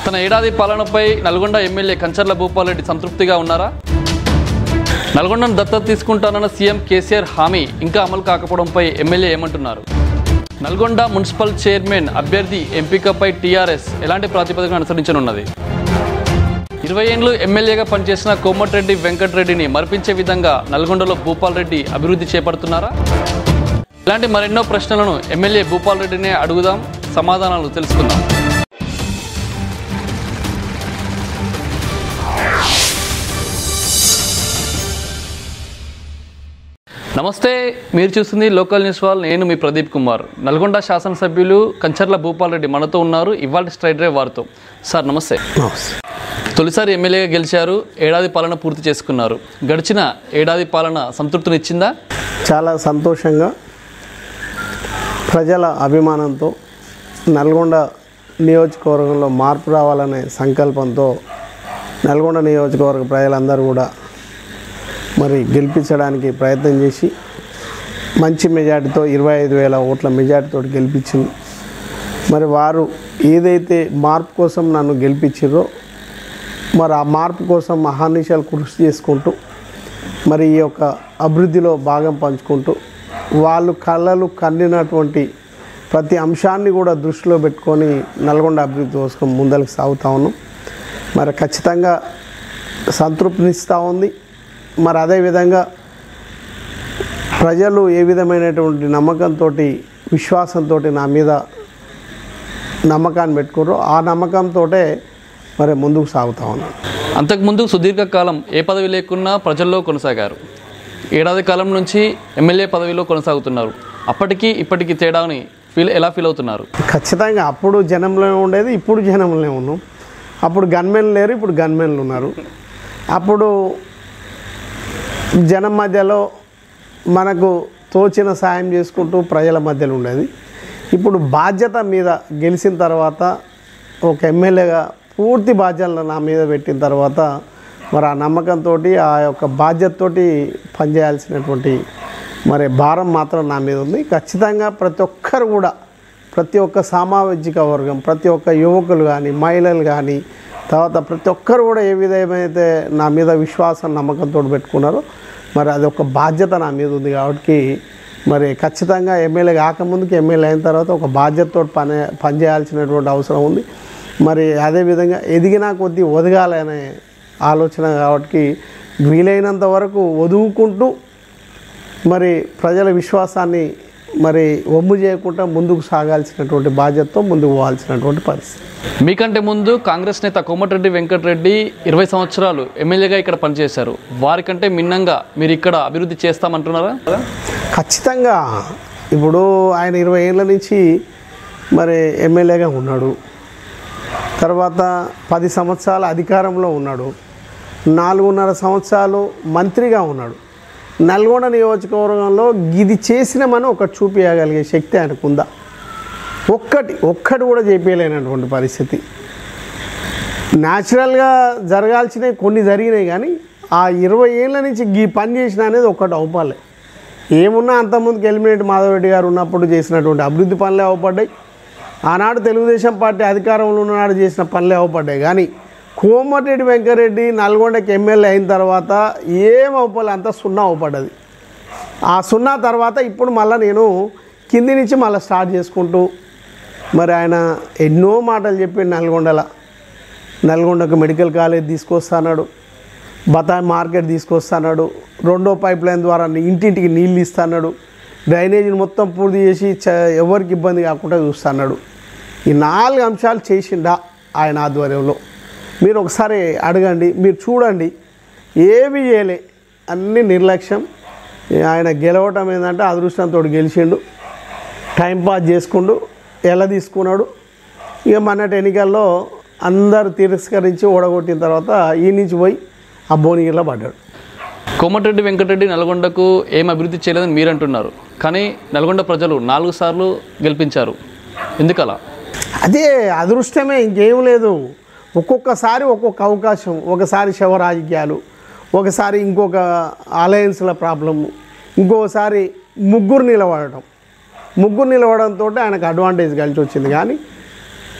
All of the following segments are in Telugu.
తన ఏడాది పాలనపై నల్గొండ ఎమ్మెల్యే కంచర్ల భూపాలరెడ్డి సంతృప్తిగా ఉన్నారా నల్గొండను దత్తత తీసుకుంటానన్న సీఎం కేసీఆర్ హామీ ఇంకా అమలు కాకపోవడంపై ఎమ్మెల్యే ఏమంటున్నారు నల్గొండ మున్సిపల్ చైర్మన్ అభ్యర్థి ఎంపికపై టీఆర్ఎస్ ఎలాంటి ప్రాతిపదికన అనుసరించనున్నది ఇరవై ఏళ్ళు ఎమ్మెల్యేగా పనిచేసిన కోమటిరెడ్డి వెంకటరెడ్డిని మరిపించే విధంగా నల్గొండలో భూపాల్ రెడ్డి అభివృద్ధి చేపడుతున్నారా ఇలాంటి మరెన్నో ప్రశ్నలను ఎమ్మెల్యే భూపాల్ రెడ్డినే అడుగుదాం సమాధానాలు తెలుసుకుందాం నమస్తే మీరు చూస్తుంది లోకల్ న్యూస్ వాల్ నేను మీ ప్రదీప్ కుమార్ నల్గొండ శాసనసభ్యులు కంచర్ల భూపాల్ రెడ్డి మనతో ఉన్నారు ఇవాళ స్ట్రైట్ డ్రైవ్ వారితో సార్ నమస్తే తొలిసారి ఎమ్మెల్యేగా గెలిచారు ఏడాది పాలన పూర్తి చేసుకున్నారు గడిచిన ఏడాది పాలన సంతృప్తినిచ్చిందా చాలా సంతోషంగా ప్రజల అభిమానంతో నల్గొండ నియోజకవర్గంలో మార్పు రావాలనే సంకల్పంతో నల్గొండ నియోజకవర్గ ప్రజలందరూ కూడా మరి గెలిపించడానికి ప్రయత్నం చేసి మంచి మెజార్టీతో ఇరవై ఐదు వేల ఓట్ల మెజార్టీతో గెలిపించింది మరి వారు ఏదైతే మార్పు కోసం నన్ను గెలిపించారో మరి ఆ మార్పు కోసం మహానిశాలు కృషి చేసుకుంటూ మరి ఈ యొక్క అభివృద్ధిలో భాగం పంచుకుంటూ వాళ్ళు కళ్ళలు కన్నినటువంటి ప్రతి అంశాన్ని కూడా దృష్టిలో పెట్టుకొని నల్గొండ అభివృద్ధి కోసం ముందరికి సాగుతా ఉన్నాం మరి ఖచ్చితంగా సంతృప్తినిస్తూ ఉంది మరి అదేవిధంగా ప్రజలు ఏ విధమైనటువంటి నమ్మకంతో విశ్వాసంతో నా మీద నమ్మకాన్ని పెట్టుకున్నారో ఆ నమ్మకంతో మరి ముందుకు సాగుతా ఉన్నాను అంతకుముందు సుదీర్ఘకాలం ఏ పదవి లేకున్నా ప్రజల్లో కొనసాగారు ఏడాది కాలం నుంచి ఎమ్మెల్యే పదవిలో కొనసాగుతున్నారు అప్పటికి ఇప్పటికి తేడాని ఫీల్ ఎలా ఫీల్ అవుతున్నారు ఖచ్చితంగా అప్పుడు జనంలో ఉండేది ఇప్పుడు జనంలో ఉన్నాం అప్పుడు గన్మెన్లు లేరు ఇప్పుడు గన్మెన్లు ఉన్నారు అప్పుడు జనం మధ్యలో మనకు తోచిన సాయం చేసుకుంటూ ప్రజల మధ్యలో ఉండేది ఇప్పుడు బాధ్యత మీద గెలిచిన తర్వాత ఒక ఎమ్మెల్యేగా పూర్తి బాధ్యతలు నా మీద పెట్టిన తర్వాత మరి ఆ నమ్మకంతో ఆ యొక్క బాధ్యతతోటి పనిచేయాల్సినటువంటి మరి భారం మాత్రం నా మీద ఉంది ఖచ్చితంగా ప్రతి ఒక్కరు కూడా ప్రతి ఒక్క సామాజిక వర్గం ప్రతి ఒక్క యువకులు కానీ మహిళలు కానీ తర్వాత ప్రతి ఒక్కరు కూడా ఏ విధమైతే నా మీద విశ్వాసం నమ్మకంతో పెట్టుకున్నారో మరి అది ఒక బాధ్యత నా మీద ఉంది కాబట్టి మరి ఖచ్చితంగా ఎమ్మెల్యే కాకముందుకు ఎమ్మెల్యే అయిన తర్వాత ఒక బాధ్యతతో పని పనిచేయాల్సినటువంటి అవసరం ఉంది మరి అదేవిధంగా ఎదిగినా కొద్దీ ఒదగాలనే ఆలోచన కాబట్టి వీలైనంత వరకు వదువుకుంటూ మరి ప్రజల విశ్వాసాన్ని మరి ఒమ్ము చేయకుండా ముందుకు సాగాల్సినటువంటి బాధ్యతతో ముందుకు పోవాల్సినటువంటి పరిస్థితి మీకంటే ముందు కాంగ్రెస్ నేత కోమటిరెడ్డి వెంకటరెడ్డి ఇరవై సంవత్సరాలు ఎమ్మెల్యేగా ఇక్కడ పనిచేశారు వారికంటే మిన్నంగా మీరు ఇక్కడ అభివృద్ధి చేస్తామంటున్నారా ఖచ్చితంగా ఇప్పుడు ఆయన ఇరవై ఏళ్ళ నుంచి మరి ఎమ్మెల్యేగా ఉన్నాడు తర్వాత పది సంవత్సరాల అధికారంలో ఉన్నాడు నాలుగున్నర సంవత్సరాలు మంత్రిగా ఉన్నాడు నల్గొండ నియోజకవర్గంలో ఇది చేసినామని ఒకటి చూపించగలిగే శక్తి ఆయనకు ఉందా ఒక్కటి ఒక్కటి కూడా చేపించలేనటువంటి పరిస్థితి న్యాచురల్గా జరగాల్సినవి కొన్ని జరిగినాయి కానీ ఆ ఇరవై ఏళ్ళ నుంచి ఈ పని చేసిన అనేది ఒక్కటి అవపాలే ఏమున్నా అంతకుముందుకు ఎలిమినేట్ మాధవరెడ్డి గారు ఉన్నప్పుడు చేసినటువంటి అభివృద్ధి పనులే అవపడ్డాయి ఆనాడు తెలుగుదేశం పార్టీ అధికారంలో ఉన్ననాడు చేసిన పనులే అవపడ్డాయి కానీ కోమటిరెడ్డి వెంకరెడ్డి నల్గొండకి ఎమ్మెల్యే అయిన తర్వాత ఏం అవపలే అంతా సున్నా అవపడ్డది ఆ సున్నా తర్వాత ఇప్పుడు మళ్ళీ నేను కింది నుంచి మళ్ళీ స్టార్ట్ చేసుకుంటూ మరి ఆయన ఎన్నో మాటలు చెప్పి నల్గొండల నల్గొండకు మెడికల్ కాలేజ్ తీసుకొస్తాడు బతాయి మార్కెట్ తీసుకొస్తాడు రెండో పైప్ లైన్ ద్వారా ఇంటింటికి నీళ్ళు ఇస్తాడు డ్రైనేజీని మొత్తం పూర్తి చేసి చ ఎవరికి ఇబ్బంది కాకుండా చూస్తున్నాడు ఈ నాలుగు అంశాలు చేసిండా ఆయన ఆధ్వర్యంలో మీరు ఒకసారి అడగండి మీరు చూడండి ఏమి చేయలే అన్ని నిర్లక్ష్యం ఆయన గెలవటం ఏంటంటే అదృష్టంతో గెలిచిండు టైం పాస్ చేసుకుంటూ ఎలా తీసుకున్నాడు ఇక మొన్నటి ఎన్నికల్లో అందరు తిరస్కరించి ఓడగొట్టిన తర్వాత ఈ నుంచి పోయి ఆ భువనగిరిలో పడ్డాడు కోమటిరెడ్డి వెంకటరెడ్డి నల్గొండకు ఏం అభివృద్ధి చేయలేదని మీరు అంటున్నారు కానీ నల్గొండ ప్రజలు నాలుగు సార్లు గెలిపించారు ఎందుకలా అదే అదృష్టమే ఇంకేం లేదు ఒక్కొక్కసారి ఒక్కొక్క అవకాశం ఒకసారి శవ రాజకీయాలు ఒకసారి ఇంకొక అలయన్స్ల ప్రాబ్లము ఇంకోసారి ముగ్గురు నిలబడటం ముగ్గురు నిలవడంతో ఆయనకు అడ్వాంటేజ్ కలిసి వచ్చింది కానీ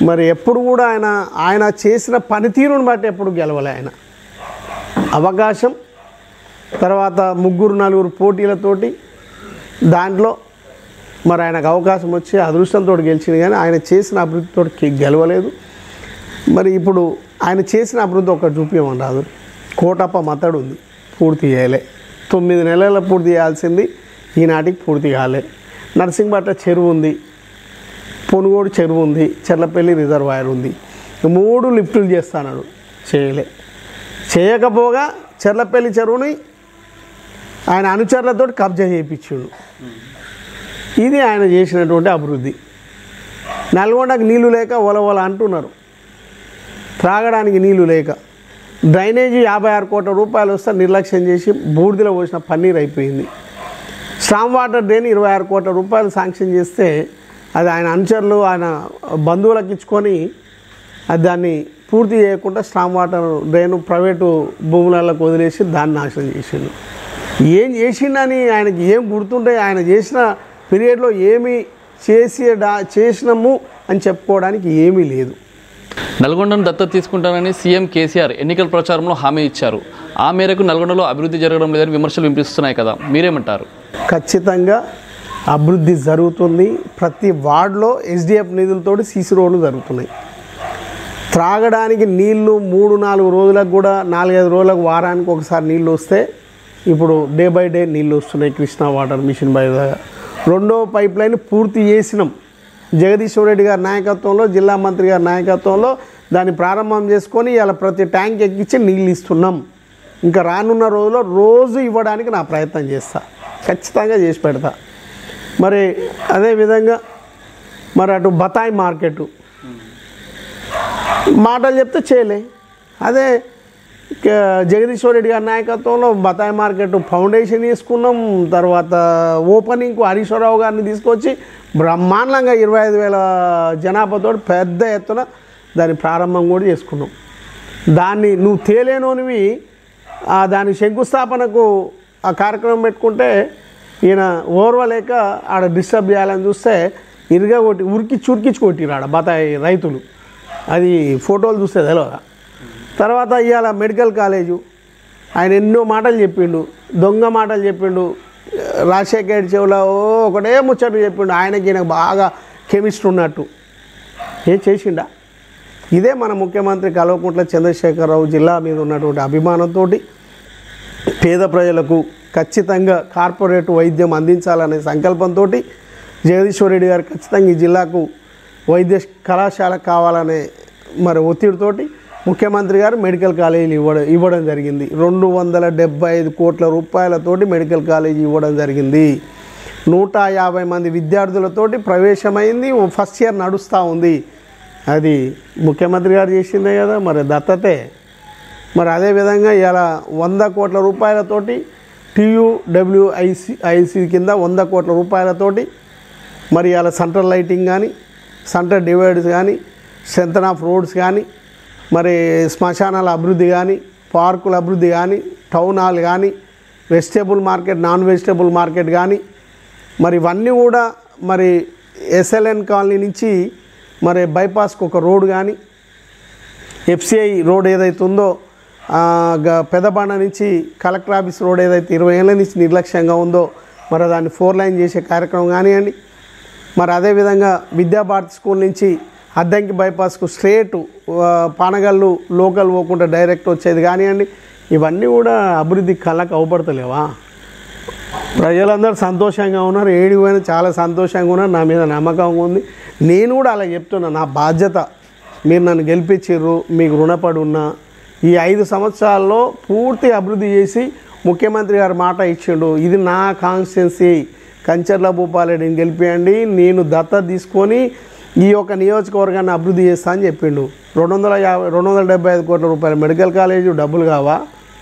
మరి ఎప్పుడు కూడా ఆయన ఆయన చేసిన పనితీరుని బట్టి ఎప్పుడు గెలవలే ఆయన అవకాశం తర్వాత ముగ్గురు నలుగురు పోటీలతోటి దాంట్లో మరి ఆయనకు అవకాశం వచ్చి అదృష్టంతో గెలిచింది కానీ ఆయన చేసిన అభివృద్ధితో గెలవలేదు మరి ఇప్పుడు ఆయన చేసిన అభివృద్ధి ఒకటి చూపించమని రాదు కోటప్ప మతడు ఉంది పూర్తి చేయలే తొమ్మిది నెలల పూర్తి చేయాల్సింది ఈనాటికి పూర్తి కాలే నర్సింగ్పట్ల చెరువు ఉంది పొనుగోడు చెరువు ఉంది చెర్లపల్లి రిజర్వాయర్ ఉంది ఈ మూడు లిఫ్టులు చేస్తాడు చేయలే చేయకపోగా చెర్లపల్లి చెరువుని ఆయన అనుచరులతో కబ్జా చేయించిండు ఇది ఆయన చేసినటువంటి అభివృద్ధి నల్గొండకు నీళ్లు లేక ఒలవల అంటున్నారు త్రాగడానికి నీళ్లు లేక డ్రైనేజీ యాభై ఆరు కోట్ల రూపాయలు వస్తే నిర్లక్ష్యం చేసి బూడిదలో పోసిన పన్నీర్ అయిపోయింది స్ట్రామ్ వాటర్ డ్రైన్ ఇరవై ఆరు కోట్ల రూపాయలు శాంక్షన్ చేస్తే అది ఆయన అనుచరులు ఆయన బంధువులకు ఇచ్చుకొని అది దాన్ని పూర్తి చేయకుండా స్ట్రామ్ వాటర్ డ్రైన్ ప్రైవేటు భూములకు వదిలేసి దాన్ని నాశనం చేసిండు ఏం చేసిండని ఆయనకి ఏం గుర్తుంటే ఆయన చేసిన పీరియడ్లో ఏమి చేసి చేసినాము అని చెప్పుకోవడానికి ఏమీ లేదు నల్గొండను దత్తత తీసుకుంటానని సీఎం కేసీఆర్ ఎన్నికల ప్రచారంలో హామీ ఇచ్చారు ఆ మేరకు నల్గొండలో అభివృద్ధి జరగడం లేదని విమర్శలు వినిపిస్తున్నాయి కదా మీరేమంటారు ఖచ్చితంగా అభివృద్ధి జరుగుతుంది ప్రతి వార్డులో ఎస్డిఎఫ్ నిధులతోటి సీసీ రోడ్లు జరుగుతున్నాయి త్రాగడానికి నీళ్లు మూడు నాలుగు రోజులకు కూడా నాలుగైదు రోజులకు వారానికి ఒకసారి నీళ్ళు వస్తే ఇప్పుడు డే బై డే నీళ్ళు వస్తున్నాయి కృష్ణా వాటర్ మిషన్ బై రెండో పైప్ లైన్ పూర్తి చేసినాం జగదీశ్వర్ రెడ్డి గారి నాయకత్వంలో జిల్లా మంత్రి గారి నాయకత్వంలో దాన్ని ప్రారంభం చేసుకొని ఇలా ప్రతి ట్యాంక్ ఎక్కించి నీళ్ళు ఇస్తున్నాం ఇంకా రానున్న రోజుల్లో రోజు ఇవ్వడానికి నా ప్రయత్నం చేస్తా ఖచ్చితంగా చేసి పెడతా మరి అదేవిధంగా మరి అటు బతాయి మార్కెట్ మాటలు చెప్తే చేయలే అదే ఇక జగదీశ్వర్ రెడ్డి గారి నాయకత్వంలో బతాయి మార్కెట్ ఫౌండేషన్ తీసుకున్నాం తర్వాత ఓపెనింగ్కు హరీశ్వరరావు గారిని తీసుకొచ్చి బ్రహ్మాండంగా ఇరవై ఐదు వేల జనాభాతో పెద్ద ఎత్తున దాని ప్రారంభం కూడా చేసుకున్నాం దాన్ని నువ్వు తేలేనోనివి ఆ దాని శంకుస్థాపనకు ఆ కార్యక్రమం పెట్టుకుంటే ఈయన ఓర్వలేక ఆడ డిస్టర్బ్ చేయాలని చూస్తే ఇరుగా కొట్టి ఉరికి చురికించి కొట్టిరు ఆడ బతాయి రైతులు అది ఫోటోలు చూస్తే తెలియదా తర్వాత ఇవాళ మెడికల్ కాలేజు ఆయన ఎన్నో మాటలు చెప్పిండు దొంగ మాటలు చెప్పిండు రాజశేఖర్ చెవులో ఓ ఒకటే ముచ్చట చెప్పిండు ఆయనకి ఈయనకు బాగా కెమిస్ట్ ఉన్నట్టు ఏం చేసిండా ఇదే మన ముఖ్యమంత్రి కల్వకుంట్ల చంద్రశేఖరరావు జిల్లా మీద ఉన్నటువంటి అభిమానంతో పేద ప్రజలకు ఖచ్చితంగా కార్పొరేట్ వైద్యం అందించాలనే సంకల్పంతో జగదీశ్వర్ రెడ్డి గారు ఖచ్చితంగా ఈ జిల్లాకు వైద్య కళాశాల కావాలనే మరి ఒత్తిడితోటి ముఖ్యమంత్రి గారు మెడికల్ కాలేజీలు ఇవ్వడం ఇవ్వడం జరిగింది రెండు వందల డెబ్బై ఐదు కోట్ల రూపాయలతోటి మెడికల్ కాలేజీ ఇవ్వడం జరిగింది నూట యాభై మంది విద్యార్థులతోటి ప్రవేశమైంది ఫస్ట్ ఇయర్ నడుస్తూ ఉంది అది ముఖ్యమంత్రి గారు చేసిందే కదా మరి దత్తతే మరి అదేవిధంగా ఇలా వంద కోట్ల రూపాయలతోటి టీయూడబ్ల్యూఐసి ఐసి కింద వంద కోట్ల రూపాయలతోటి మరి ఇలా సెంట్రల్ లైటింగ్ కానీ సెంటర్ డివైడర్స్ కానీ స్ట్రెంతన్ ఆఫ్ రోడ్స్ కానీ మరి శ్మశానాల అభివృద్ధి కానీ పార్కుల అభివృద్ధి కానీ టౌన్ హాల్ కానీ vegetable market non vegetable market కానీ మరి ఇవన్నీ కూడా మరి ఎస్ఎల్ఎన్ కాలనీ నుంచి మరి బైపాస్కి ఒక రోడ్ కానీ ఎఫ్సిఐ రోడ్ ఏదైతే ఉందో ఆ, గ- పెదబండ నుంచి కలెక్టర్ ఆఫీస్ రోడ్ ఏదైతే ఇరవై ఏళ్ళ నుంచి నిర్లక్ష్యంగా ఉందో మరి దాన్ని ఫోర్ లైన్ చేసే కార్యక్రమం కానివ్వండి మరి అదేవిధంగా విద్యాభారతి స్కూల్ నుంచి అద్దంకి బైపాస్కు స్ట్రేట్ పానగల్లు లోకల్ పోకుండా డైరెక్ట్ వచ్చేది కానివ్వండి ఇవన్నీ కూడా అభివృద్ధి కళ్ళకు అవపడతలేవా ప్రజలందరూ సంతోషంగా ఉన్నారు ఏడి పోయినా చాలా సంతోషంగా ఉన్నారు నా మీద నమ్మకం ఉంది నేను కూడా అలా చెప్తున్నా నా బాధ్యత మీరు నన్ను గెలిపించారు మీకు రుణపడి ఉన్నా ఈ ఐదు సంవత్సరాల్లో పూర్తి అభివృద్ధి చేసి ముఖ్యమంత్రి గారు మాట ఇచ్చిండు ఇది నా కాన్స్టిట్యున్సీ కంచర్ల భూపాలరెడ్డిని గెలిపియండి నేను దత్త తీసుకొని ఈ యొక్క నియోజకవర్గాన్ని అభివృద్ధి చేస్తా అని చెప్పిండు రెండు వందల యాభై రెండు వందల డెబ్బై ఐదు కోట్ల రూపాయల మెడికల్ కాలేజీ డబ్బులు కావా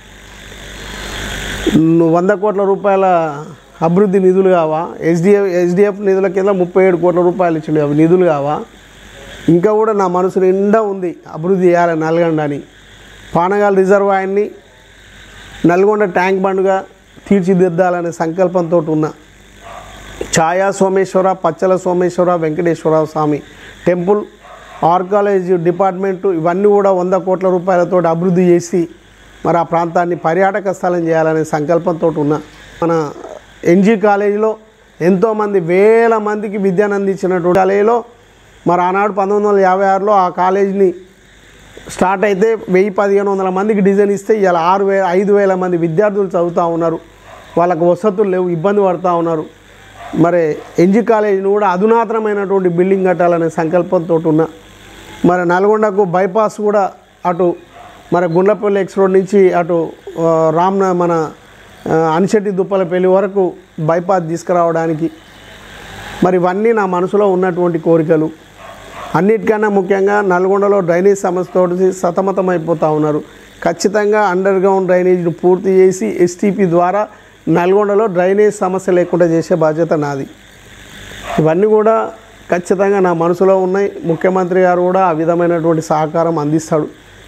ను- వంద కోట్ల రూపాయల అభివృద్ధి నిధులు కావా ఎస్డిఎఫ్ ఎస్డిఎఫ్ నిధుల కింద ముప్పై ఏడు కోట్ల రూపాయలు ఇచ్చిండు అవి నిధులు కావా ఇంకా కూడా నా మనసు నిండా ఉంది అభివృద్ధి చేయాలి నల్గొండ అని పానగాల్ రిజర్వాయర్ని నల్గొండ ట్యాంక్ బండ్గా తీర్చిదిద్దాలనే సంకల్పంతో ఉన్నా Chaya Someshwara Pachala Someshwara Venkateshwara Swamy temple archaeology department ఇవన్నీ కూడా వంద కోట్ల రూపాయలతో అభివృద్ధి చేసి మరి ఆ ప్రాంతాన్ని పర్యాటక స్థలం చేయాలనే సంకల్పంతో ఉన్న మన ఎన్జీ కాలేజీలో ఎంతోమంది వేల మందికి విద్యను అందించినటువంటి కాలేజీలో మరి ఆనాడు పంతొమ్మిది వందల యాభై ఆరులో ఆ కాలేజీని స్టార్ట్ అయితే వెయ్యి పదిహేను వందల మందికి డిజైన్ ఇస్తే ఇలా ఆరు వే ఐదు వేల మంది విద్యార్థులు చదువుతూ ఉన్నారు వాళ్ళకు వసతులు లేవు ఇబ్బంది పడుతూ ఉన్నారు మరి ఎన్జీ కాలేజీని కూడా అధునాతనమైనటువంటి బిల్డింగ్ కట్టాలనే సంకల్పంతో ఉన్న మరి నల్గొండకు బైపాస్ కూడా అటు మరి గుండ్లపల్లి ఎక్స్ రోడ్ నుంచి అటు ఆ, రామ్న మన ఆ, అనిశెట్టి దుప్పలపల్లి వరకు బైపాస్ తీసుకురావడానికి మరి ఇవన్నీ నా మనసులో ఉన్నటువంటి కోరికలు అన్నిటికన్నా ముఖ్యంగా నల్గొండలో డ్రైనేజ్ సమస్యతో సతమతమైపోతూ ఉన్నారు ఖచ్చితంగా అండర్ గ్రౌండ్ డ్రైనేజ్ను పూర్తి చేసి ఎస్టీపీ ద్వారా నల్గొండలో డ్రైనేజ్ సమస్య లేకుండా చేసే బాధ్యత నాది ఇవన్నీ కూడా ఖచ్చితంగా నా మనసులో ఉన్నాయి ముఖ్యమంత్రి గారు కూడా ఆ విధమైనటువంటి సహకారం అందిస్తాడు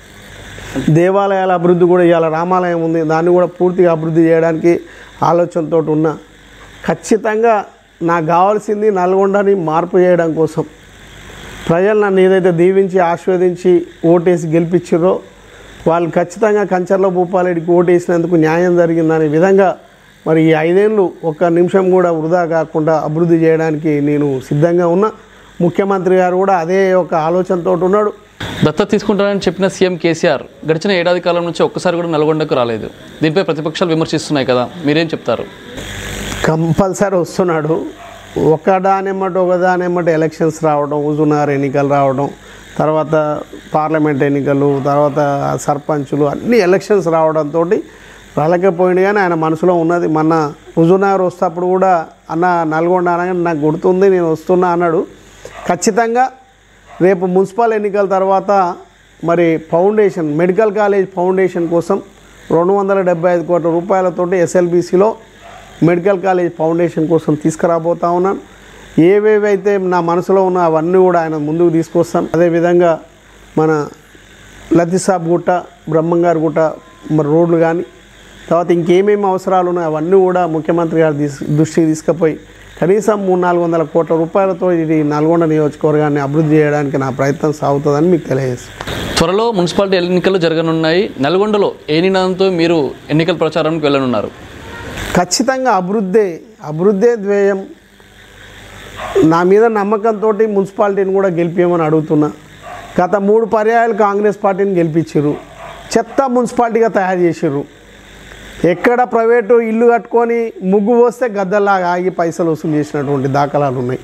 దేవాలయాల అభివృద్ధి కూడా ఇవాళ రామాలయం ఉంది దాన్ని కూడా పూర్తిగా అభివృద్ధి చేయడానికి ఆలోచనతో ఉన్నా ఖచ్చితంగా నాకు కావాల్సింది నల్గొండని మార్పు చేయడం కోసం ప్రజలు నన్ను ఏదైతే దీవించి ఆస్వాదించి ఓటేసి గెలిపించారో వాళ్ళు ఖచ్చితంగా కంచర్ల భూపాలరెడ్డికి ఓటేసినందుకు న్యాయం జరిగిందనే విధంగా మరి ఈ ఐదేళ్ళు ఒక్క నిమిషం కూడా వృధా కాకుండా అభివృద్ధి చేయడానికి నేను సిద్ధంగా ఉన్నా ముఖ్యమంత్రి గారు కూడా అదే ఒక ఆలోచనతో ఉన్నాడు దత్తత తీసుకుంటానని చెప్పిన సీఎం కేసీఆర్ గడిచిన ఏడాది కాలం నుంచి ఒక్కసారి కూడా నల్గొండకు రాలేదు దీనిపై ప్రతిపక్షాలు విమర్శిస్తున్నాయి కదా మీరేం చెప్తారు కంపల్సరీ వస్తున్నాడు ఒకదానెమ్మటి ఒకదానెమ్మటి ఎలక్షన్స్ రావడం హుజునార్ ఎన్నికలు రావడం తర్వాత పార్లమెంట్ ఎన్నికలు తర్వాత సర్పంచులు అన్ని ఎలక్షన్స్ రావడంతో రాలేకపోయింది కానీ ఆయన మనసులో ఉన్నది మొన్న హుజునార్ వస్తేప్పుడు కూడా అన్న నల్గొండ అనగానే నాకు గుర్తుంది నేను వస్తున్నా అన్నాడు ఖచ్చితంగా రేపు మున్సిపల్ ఎన్నికల తర్వాత మరి ఫౌండేషన్ మెడికల్ కాలేజ్ ఫౌండేషన్ కోసం రెండు వందల డెబ్బై ఐదు కోట్ల రూపాయలతోటి ఎస్ఎల్బీసీలో మెడికల్ కాలేజ్ ఫౌండేషన్ కోసం తీసుకురాబోతా ఉన్నాను ఏవేవైతే నా మనసులో ఉన్న అవన్నీ కూడా ఆయన ముందుకు తీసుకొస్తాం అదేవిధంగా మన లతిసాబ్ గుట్ట బ్రహ్మంగారు గుట్ట మరి రోడ్లు కానీ తర్వాత ఇంకేమేమి అవసరాలు ఉన్నాయో అవన్నీ కూడా ముఖ్యమంత్రి గారు తీసు దృష్టికి తీసుకుపోయి కనీసం మూడు నాలుగు వందల కోట్ల రూపాయలతో ఇది నల్గొండ నియోజకవర్గాన్ని అభివృద్ధి చేయడానికి నా ప్రయత్నం సాగుతుందని మీకు తెలియజేస్తాను త్వరలో మున్సిపాలిటీ ఎన్నికలు జరగనున్నాయి నల్గొండలో ఏ నినాదంతో మీరు ఎన్నికల ప్రచారానికి వెళ్ళనున్నారు ఖచ్చితంగా అభివృద్ధే అభివృద్ధే ధ్యేయం నా మీద నమ్మకంతో మున్సిపాలిటీని కూడా గెలిపించమని అడుగుతున్నా గత మూడు పర్యాయాలు కాంగ్రెస్ పార్టీని గెలిపించారు చెత్త మున్సిపాలిటీగా తయారు చేసిర్రు ఎక్కడ ప్రైవేటు ఇల్లు కట్టుకొని ముగ్గు పోస్తే గద్దల్లాగా ఆగి పైసలు వసూలు చేసినటువంటి దాఖలాలు ఉన్నాయి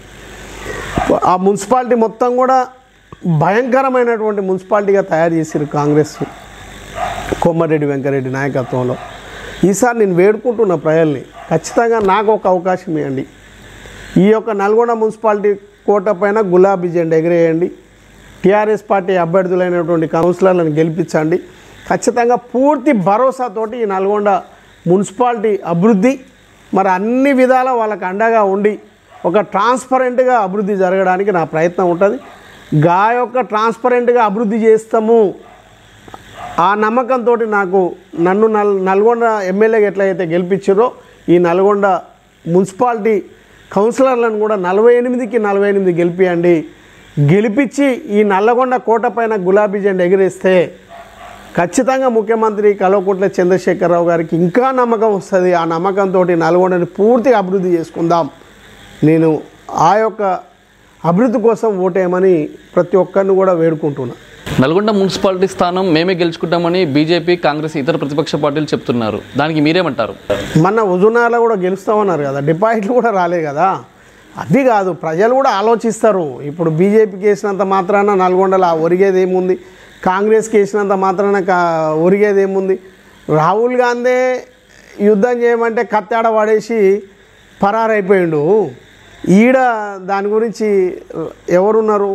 ఆ మున్సిపాలిటీ మొత్తం కూడా భయంకరమైనటువంటి మున్సిపాలిటీగా తయారు చేసిర్రు కాంగ్రెస్ కొమ్మారెడ్డి వెంకరెడ్డి నాయకత్వంలో ఈసారి నేను వేడుకుంటున్న ప్రజల్ని ఖచ్చితంగా నాకు ఒక అవకాశం ఇవ్వండి ఈ యొక్క నల్గొండ మున్సిపాలిటీ కోట పైన గులాబీ జెండా ఎగిరేయండి టీఆర్ఎస్ పార్టీ అభ్యర్థులైనటువంటి కౌన్సిలర్లను గెలిపించండి ఖచ్చితంగా పూర్తి భరోసాతోటి ఈ నల్గొండ మున్సిపాలిటీ అభివృద్ధి మరి అన్ని విధాల వాళ్ళకి అండగా ఉండి ఒక ట్రాన్స్పరెంట్గా అభివృద్ధి జరగడానికి నా ప్రయత్నం ఉంటుంది గా యొక్క ట్రాన్స్పరెంట్గా అభివృద్ధి చేస్తాము ఆ నమ్మకంతో నాకు నన్ను నల్ నల్గొండ ఎమ్మెల్యేగా ఎట్లయితే గెలిపించారో ఈ నల్గొండ మున్సిపాలిటీ కౌన్సిలర్లను కూడా నలభై ఎనిమిదికి నలభై ఎనిమిది గెలిపియండి గెలిపించి ఈ నల్లగొండ కోట పైన గులాబీ జెండా ఎగిరేస్తే ఖచ్చితంగా ముఖ్యమంత్రి కల్వకుంట్ల చంద్రశేఖరరావు గారికి ఇంకా నమ్మకం వస్తుంది ఆ నమ్మకంతో నల్గొండని పూర్తిగా అభివృద్ధి చేసుకుందాం నేను ఆ యొక్క అభివృద్ధి కోసం ఓటేయమని ప్రతి ఒక్కరిని కూడా వేడుకుంటున్నా నల్గొండ మున్సిపాలిటీ స్థానం మేమే గెలుచుకుంటామని బీజేపీ కాంగ్రెస్ ఇతర ప్రతిపక్ష పార్టీలు చెప్తున్నారు దానికి మీరేమంటారు మొన్న హుజునార్లో కూడా గెలుస్తామన్నారు కదా డిపాజిట్లు కూడా రాలే కదా అది కాదు ప్రజలు కూడా ఆలోచిస్తారు ఇప్పుడు బీజేపీకి వేసినంత మాత్రాన నల్గొండలో ఒరిగేది ఏముంది కాంగ్రెస్కి వేసినంత మాత్రాన కా ఒరిగేది ఏముంది రాహుల్ గాంధీ యుద్ధం చేయమంటే కత్తాడ పడేసి పరారైపోయిండు ఈడ దాని గురించి ఎవరున్నారు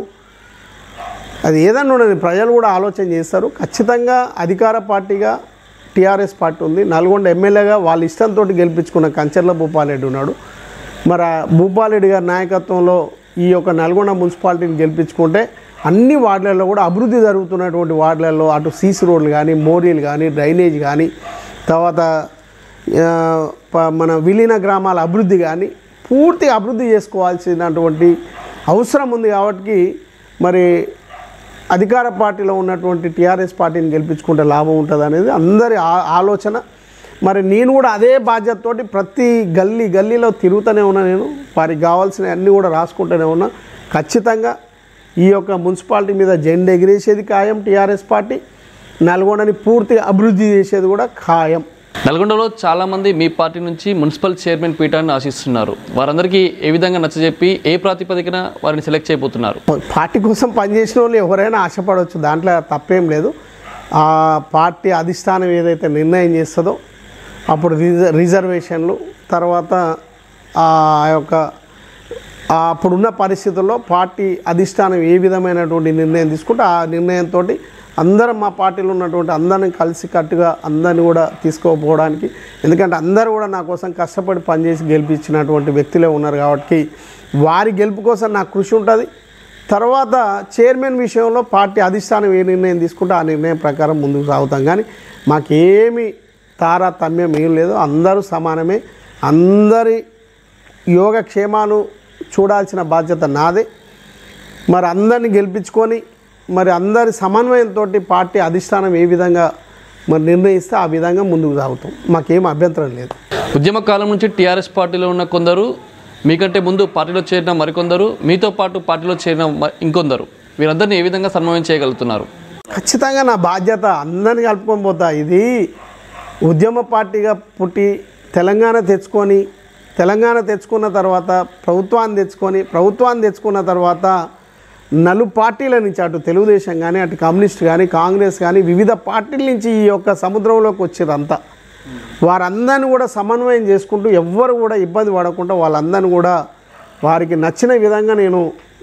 అది ఏదన్నా ఉండదు ప్రజలు కూడా ఆలోచన చేస్తారు ఖచ్చితంగా అధికార పార్టీగా టీఆర్ఎస్ పార్టీ ఉంది నల్గొండ ఎమ్మెల్యేగా వాళ్ళ ఇష్టంతో గెలిపించుకున్న కంచర్ల భూపాలరెడ్డి ఉన్నాడు మరి ఆ భూపాలరెడ్డి గారి నాయకత్వంలో ఈ యొక్క నల్గొండ మున్సిపాలిటీని గెలిపించుకుంటే అన్ని వార్డులలో కూడా అభివృద్ధి జరుగుతున్నటువంటి వార్డులలో అటు సీసీ రోడ్లు కానీ మోరీలు కానీ డ్రైనేజ్ కానీ తర్వాత ఆ, ప- మన విలీన గ్రామాల అభివృద్ధి కానీ పూర్తి అభివృద్ధి చేసుకోవాల్సినటువంటి అవసరం ఉంది కాబట్టి మరి అధికార పార్టీలో ఉన్నటువంటి టీఆర్ఎస్ పార్టీని గెలిపించుకుంటే లాభం ఉంటుంది అనేది అందరి ఆ- ఆలోచన మరి నేను కూడా అదే బాధ్యతతోటి ప్రతి గల్లీ గల్లీలో తిరుగుతూనే ఉన్నా నేను వారికి కావాల్సిన అన్నీ కూడా రాసుకుంటూనే ఉన్నా ఖచ్చితంగా ఈ యొక్క మున్సిపాలిటీ మీద జెండా ఎగిరేసేది ఖాయం టీఆర్ఎస్ పార్టీ నల్గొండని పూర్తిగా అభివృద్ధి చేసేది కూడా ఖాయం నల్గొండలో చాలా మంది మీ పార్టీ నుంచి మున్సిపల్ చైర్మన్ పీఠాన్ని ఆశిస్తున్నారు వారందరికీ ఏ విధంగా నచ్చజెప్పి ఏ ప్రాతిపదికన వారిని సెలెక్ట్ చేయబోతున్నారు పార్టీ కోసం పనిచేసిన వాళ్ళు ఎవరైనా ఆశపడవచ్చు దాంట్లో తప్పేం లేదు ఆ పార్టీ అధిష్టానం ఏదైతే నిర్ణయం చేస్తుందో అప్పుడు రిజ రిజర్వేషన్లు తర్వాత ఆ యొక్క ఆ అప్పుడున్న పరిస్థితుల్లో పార్టీ అధిష్టానం ఏ విధమైనటువంటి నిర్ణయం తీసుకుంటే ఆ నిర్ణయంతో అందరం మా పార్టీలో ఉన్నటువంటి అందరిని కలిసి కట్టుగా అందరిని కూడా తీసుకోపోవడానికి ఎందుకంటే అందరూ కూడా నా కోసం కష్టపడి పనిచేసి గెలిపించినటువంటి వ్యక్తులే ఉన్నారు కాబట్టి వారి గెలుపు కోసం నాకు కృషి ఉంటుంది తర్వాత చైర్మన్ విషయంలో పార్టీ అధిష్టానం ఏ నిర్ణయం తీసుకుంటే ఆ నిర్ణయం ప్రకారం ముందుకు సాగుతాం కానీ మాకేమి తారతమ్యం ఏం లేదు అందరూ సమానమే అందరి యోగక్షేమాలు చూడాల్సిన బాధ్యత నాదే మరి అందరిని గెలిపించుకొని మరి అందరి సమన్వయంతో పార్టీ అధిష్టానం ఏ విధంగా మరి నిర్ణయిస్తే ఆ విధంగా ముందుకు సాగుతాం మాకేం అభ్యంతరం లేదు ఉద్యమ కాలం నుంచి టీఆర్ఎస్ పార్టీలో ఉన్న కొందరు మీకంటే ముందు పార్టీలో చేరిన మరికొందరు మీతో పాటు పార్టీలో చేరిన మ- ఇంకొందరు వీరందరినీ ఏ విధంగా సమన్వయం చేయగలుగుతున్నారు ఖచ్చితంగా నా బాధ్యత అందరిని కలుపుకొని పోతా ఇది ఉద్యమ పార్టీగా పుట్టి తెలంగాణ తెచ్చుకొని తెలంగాణ తెచ్చుకున్న తర్వాత ప్రభుత్వాన్ని తెచ్చుకొని ప్రభుత్వాన్ని తెచ్చుకున్న తర్వాత నలు పార్టీల నుంచి అటు తెలుగుదేశం కానీ అటు కమ్యూనిస్ట్ కానీ కాంగ్రెస్ కానీ వివిధ పార్టీల నుంచి ఈ యొక్క సముద్రంలోకి వచ్చారు అంతా వారందరిని కూడా సమన్వయం చేసుకుంటూ ఎవ్వరు కూడా ఇబ్బంది పడకుండా వాళ్ళందరిని కూడా వారికి నచ్చిన విధంగా నేను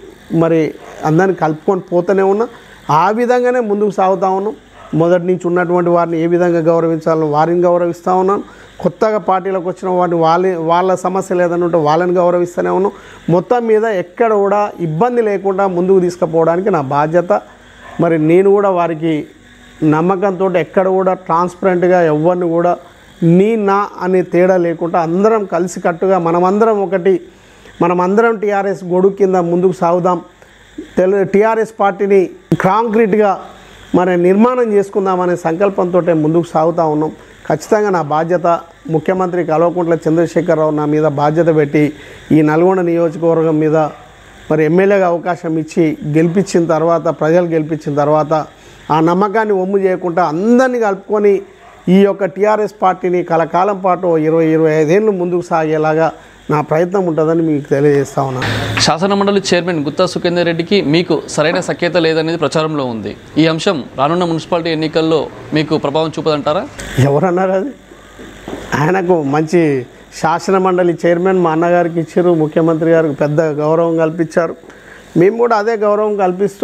మరి అందరిని కలుపుకొని పోతూనే ఉన్నా ఆ విధంగానే ముందుకు సాగుతా ఉన్నాం మొదటి నుంచి ఉన్నటువంటి వారిని ఏ విధంగా గౌరవించాలో వారిని గౌరవిస్తూ ఉన్నాను కొత్తగా పార్టీలోకి వచ్చిన వారిని వాళ్ళ వాళ్ళ సమస్యలు ఏదైనా ఉంటే వాళ్ళని గౌరవిస్తూనే ఉన్నాం మొత్తం మీద ఎక్కడ కూడా ఇబ్బంది లేకుండా ముందుకు తీసుకుపోవడానికి నా బాధ్యత మరి నేను కూడా వారికి నమ్మకంతో ఎక్కడ కూడా ట్రాన్స్పరెంట్గా ఎవరిని కూడా నీ నా అనే తేడా లేకుండా అందరం కలిసికట్టుగా మనమందరం ఒకటి మనమందరం టీఆర్ఎస్ గొడుగు కింద ముందుకు సాగుదాం తెలు టీఆర్ఎస్ పార్టీని కాంక్రీట్గా మరి నిర్మాణం చేసుకుందామనే సంకల్పంతో ముందుకు సాగుతూ ఉన్నాం ఖచ్చితంగా నా బాధ్యత ముఖ్యమంత్రి కల్వకుంట్ల చంద్రశేఖరరావు నా మీద బాధ్యత పెట్టి ఈ నల్గొండ నియోజకవర్గం మీద మరి ఎమ్మెల్యేగా అవకాశం ఇచ్చి గెలిపించిన తర్వాత ప్రజలు గెలిపించిన తర్వాత ఆ నమ్మకాన్ని ఒమ్ము చేయకుండా అందరినీ కలుపుకొని ఈ యొక్క టీఆర్ఎస్ పార్టీని కలకాలం పాటు ఓ ఇరవై ఇరవై ఐదేళ్ళు ముందుకు సాగేలాగా నా ప్రయత్నం ఉంటుందని మీకు తెలియజేస్తా ఉన్నాను శాసన మండలి చైర్మన్ గుత్తా సుఖేందర్ రెడ్డికి మీకు సరైన సఖ్యత లేదనేది ప్రచారంలో ఉంది ఈ అంశం రానున్న మున్సిపాలిటీ ఎన్నికల్లో మీకు ప్రభావం చూపదంటారా ఎవరన్నారు అది ఆయనకు మంచి శాసన మండలి చైర్మన్ మా అన్నగారికి ఇచ్చారు ముఖ్యమంత్రి గారికి పెద్ద గౌరవం కల్పించారు మేము కూడా అదే గౌరవం కల్పిస్తూ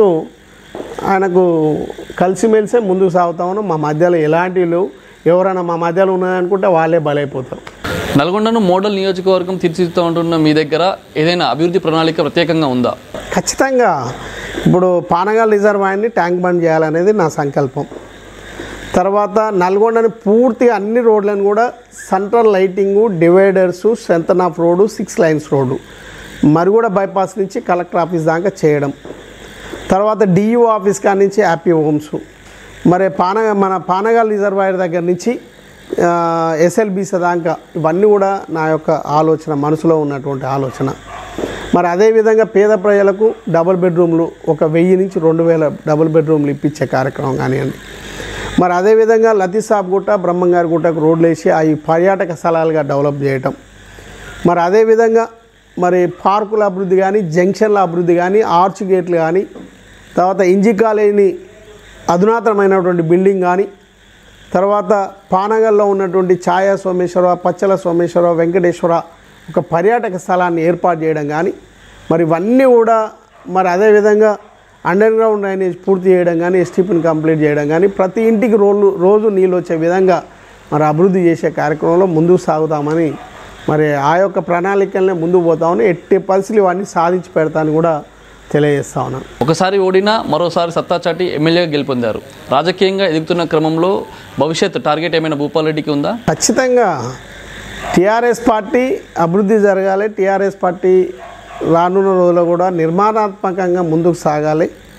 ఆయనకు కలిసిమెలిసే ముందుకు సాగుతా ఉన్నాం మా మధ్యలో ఎలాంటివి లేవు ఎవరైనా మా మధ్యలో ఉన్నాయనుకుంటే వాళ్ళే బలైపోతారు నల్గొండను మోడల్ నియోజకవర్గం తీర్చిదిద్దుతూ ఉంటున్న మీ దగ్గర ఏదైనా అభివృద్ధి ప్రణాళిక ప్రత్యేకంగా ఉందా ఖచ్చితంగా ఇప్పుడు పానగల్ రిజర్వాయర్ని ట్యాంక్ బండ్ చేయాలనేది నా సంకల్పం తర్వాత నల్గొండని పూర్తిగా అన్ని రోడ్లను కూడా central lighting dividers strengthen of road six lines road Marriguda bypass నుంచి కలెక్టర్ ఆఫీస్ దాకా చేయడం తర్వాత డియూ ఆఫీస్ కాడ నుంచి హ్యాపీ హోమ్స్ మరి పాన మన పానగల్ రిజర్వాయర్ దగ్గర నుంచి ఎస్ఎల్బీసీ దాకా ఇవన్నీ కూడా నా యొక్క ఆలోచన మనసులో ఉన్నటువంటి ఆలోచన మరి అదేవిధంగా పేద ప్రజలకు డబుల్ బెడ్రూమ్లు ఒక వెయ్యి నుంచి రెండు వేల డబుల్ బెడ్రూమ్లు ఇప్పించే కార్యక్రమం కానివ్వండి మరి అదేవిధంగా లతీసాబ్ గుట్ట బ్రహ్మంగారి గుట్టకు రోడ్లు వేసి అవి పర్యాటక స్థలాలుగా డెవలప్ చేయటం మరి అదేవిధంగా మరి పార్కుల అభివృద్ధి కానీ జంక్షన్ల అభివృద్ధి కానీ ఆర్చ్ గేట్లు కానీ తర్వాత ఇంజి కాలేజీని అధునాతనమైనటువంటి బిల్డింగ్ కానీ తర్వాత పానగల్లో ఉన్నటువంటి ఛాయా సోమేశ్వర పచ్చల సోమేశ్వర వెంకటేశ్వర ఒక పర్యాటక స్థలాన్ని ఏర్పాటు చేయడం కానీ మరి ఇవన్నీ కూడా మరి అదేవిధంగా అండర్ గ్రౌండ్ డ్రైనేజ్ పూర్తి చేయడం కానీ ఎస్టీపీని కంప్లీట్ చేయడం కానీ ప్రతి ఇంటికి రోజు రోజు నీళ్ళు వచ్చే విధంగా మరి అభివృద్ధి చేసే కార్యక్రమంలో ముందుకు సాగుతామని మరి ఆ యొక్క ప్రణాళికలనే ముందుకు పోతామని ఎట్టి పరిస్థితులు ఇవన్నీ సాధించి పెడతానని కూడా తెలియజేస్తా ఉన్నాను ఒకసారి ఓడినా మరోసారి సత్తా చాటి ఎమ్మెల్యేగా గెలుపొందారు రాజకీయంగా ఎదుగుతున్న క్రమంలో భవిష్యత్ టార్గెట్ ఏమైనా భూపాల్ రెడ్డికి ఉందా ఖచ్చితంగా టీఆర్ఎస్ పార్టీ అభివృద్ధి జరగాలి టీఆర్ఎస్ పార్టీ రానున్న రోజుల్లో కూడా నిర్మాణాత్మకంగా ముందుకు సాగాలి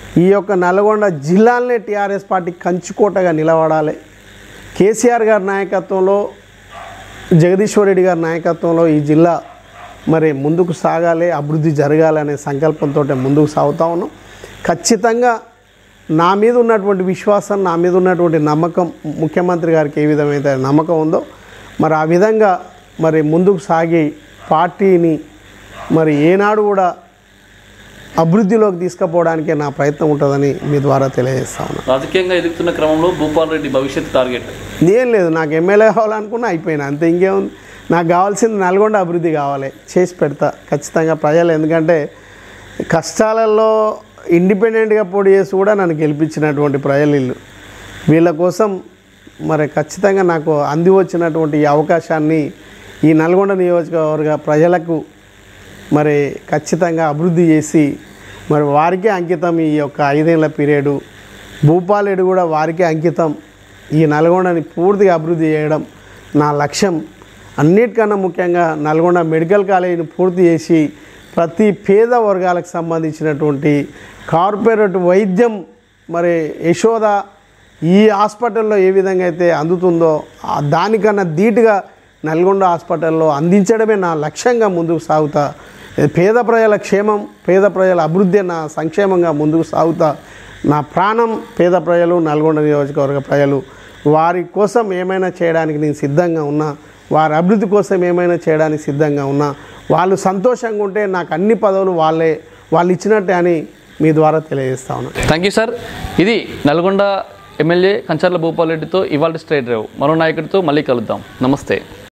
ఈ యొక్క నల్గొండ జిల్లాలనే టీఆర్ఎస్ పార్టీ కంచుకోటగా నిలబడాలి కేసీఆర్ గారి నాయకత్వంలో జగదీశ్వర్ రెడ్డి గారి నాయకత్వంలో ఈ జిల్లా మరి ముందుకు సాగాలి అభివృద్ధి జరగాలి అనే సంకల్పంతో ముందుకు సాగుతా ఉన్నాం ఖచ్చితంగా నా మీద ఉన్నటువంటి విశ్వాసం నా మీద ఉన్నటువంటి నమ్మకం ముఖ్యమంత్రి గారికి ఏ విధమైతే నమ్మకం ఉందో మరి ఆ విధంగా మరి ముందుకు సాగి పార్టీని మరి ఏనాడు కూడా అభివృద్ధిలోకి తీసుకుపోవడానికే నా ప్రయత్నం ఉంటుందని మీ ద్వారా తెలియజేస్తా ఉన్నాను రాజకీయంగా ఎదుగుతున్న క్రమంలో భూపాల్ రెడ్డి భవిష్యత్ టార్గెట్ ఏం లేదు నాకు ఎమ్మెల్యే కావాలనుకున్నా అయిపోయినా అంతే ఇంకేముంది నాకు కావాల్సింది నల్గొండ అభివృద్ధి కావాలి చేసి పెడతా ఖచ్చితంగా ప్రజలు ఎందుకంటే కష్టాలలో ఇండిపెండెంట్గా పోటీ చేసి కూడా నన్ను గెలిపించినటువంటి ప్రజలు వీళ్ళు వీళ్ళ కోసం మరి ఖచ్చితంగా నాకు అంది వచ్చినటువంటి ఈ అవకాశాన్ని ఈ నల్గొండ నియోజకవర్గ ప్రజలకు మరి ఖచ్చితంగా అభివృద్ధి చేసి మరి వారికే అంకితం ఈ యొక్క ఐదేళ్ల పీరియడు భూపాలేడు కూడా వారికే అంకితం ఈ నల్గొండని పూర్తిగా అభివృద్ధి చేయడం నా లక్ష్యం అన్నిటికన్నా ముఖ్యంగా నల్గొండ మెడికల్ కాలేజీని పూర్తి చేసి ప్రతి పేద వర్గాలకు సంబంధించినటువంటి కార్పొరేట్ వైద్యం మరి యశోద ఈ హాస్పిటల్లో ఏ విధంగా అయితే అందుతుందో ఆ దానికన్నా ధీటుగా నల్గొండ హాస్పిటల్లో అందించడమే నా లక్ష్యంగా ముందుకు సాగుతా పేద ప్రజల క్షేమం పేద ప్రజల అభివృద్ధి నా సంక్షేమంగా ముందుకు సాగుతా నా ప్రాణం పేద ప్రజలు నల్గొండ నియోజకవర్గ ప్రజలు వారి కోసం ఏమైనా చేయడానికి నేను సిద్ధంగా ఉన్నా వారి అభివృద్ధి కోసం ఏమైనా చేయడానికి సిద్ధంగా ఉన్నా వాళ్ళు సంతోషంగా ఉంటే నాకు అన్ని పదవులు వాళ్ళే వాళ్ళు ఇచ్చినట్టే అని మీ ద్వారా తెలియజేస్తా ఉన్నాను థ్యాంక్ యూ సార్ ఇది నల్గొండ ఎమ్మెల్యే కంచర్ల భూపాల్ రెడ్డితో ఇవాళ స్ట్రైట్ రేవ్ మరో నాయకుడితో మళ్ళీ కలుద్దాం నమస్తే